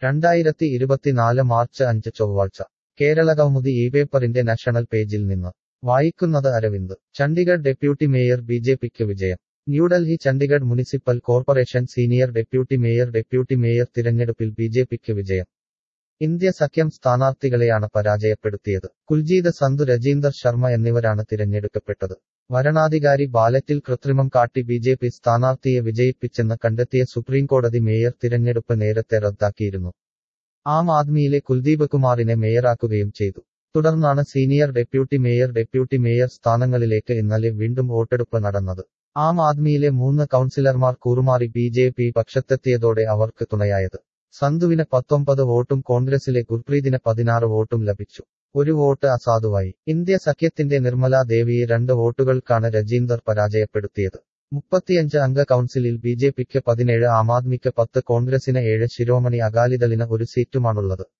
രണ്ടായിരത്തി ഇരുപത്തിനാല് മാർച്ച് അഞ്ച് ചൊവ്വാഴ്ച കേരളകൗമുദി ഈ പേപ്പറിന്റെ നാഷണൽ പേജിൽ നിന്ന് വായിക്കുന്നത് Aravind Chandigarh deputy mayor B J പിക്ക് വിജയം New Delhi Chandigarh municipal corporation senior deputy mayor deputy mayor തിരഞ്ഞെടുപ്പിൽ ബി ജെ പിക്ക് വിജയം ഇന്ത്യ സഖ്യം സ്ഥാനാർത്ഥികളെയാണ് പരാജയപ്പെടുത്തിയത് കുൽജീത് സന്ധു രജീന്ദർ ശർമ്മ എന്നിവരാണ് തിരഞ്ഞെടുക്കപ്പെട്ടത് വരണാധികാരി ബാലറ്റിൽ കൃത്രിമം കാട്ടി ബി ജെ പി സ്ഥാനാർത്ഥിയെ വിജയിപ്പിച്ചെന്ന് കണ്ടെത്തിയ സുപ്രീംകോടതി മേയർ തിരഞ്ഞെടുപ്പ് നേരത്തെ റദ്ദാക്കിയിരുന്നു ആം ആദ്മിയിലെ കുൽദീപ് കുമാറിനെ മേയറാക്കുകയും ചെയ്തു തുടർന്നാണ് senior deputy mayor deputy mayor സ്ഥാനങ്ങളിലേക്ക് ഇന്നലെ വീണ്ടും വോട്ടെടുപ്പ് നടന്നത് ആം ആദ്മിയിലെ മൂന്ന് കൗൺസിലർമാർ കൂറുമാറി ബി ജെ പി പക്ഷത്തെത്തിയതോടെ അവർക്ക് തുണയായത് സന്ധുവിന് പത്തൊമ്പത് വോട്ടും കോൺഗ്രസിലെ ഗുർപ്രീതിന് പതിനാറ് വോട്ടും ലഭിച്ചു ഒരു വോട്ട് അസാധുവായി ഇന്ത്യ സഖ്യത്തിന്റെ നിർമ്മല ദേവിയെ രണ്ട് വോട്ടുകൾക്കാണ് രജീന്ദർ പരാജയപ്പെടുത്തിയത് മുപ്പത്തിയഞ്ച് അംഗ കൗൺസിലിൽ ബി ജെ പിക്ക് പതിനേഴ് ആം ആദ്മിക്ക് പത്ത് കോൺഗ്രസിന് ഏഴ് ശിരോമണി അകാലിദളിന് ഒരു സീറ്റുമാണുള്ളത്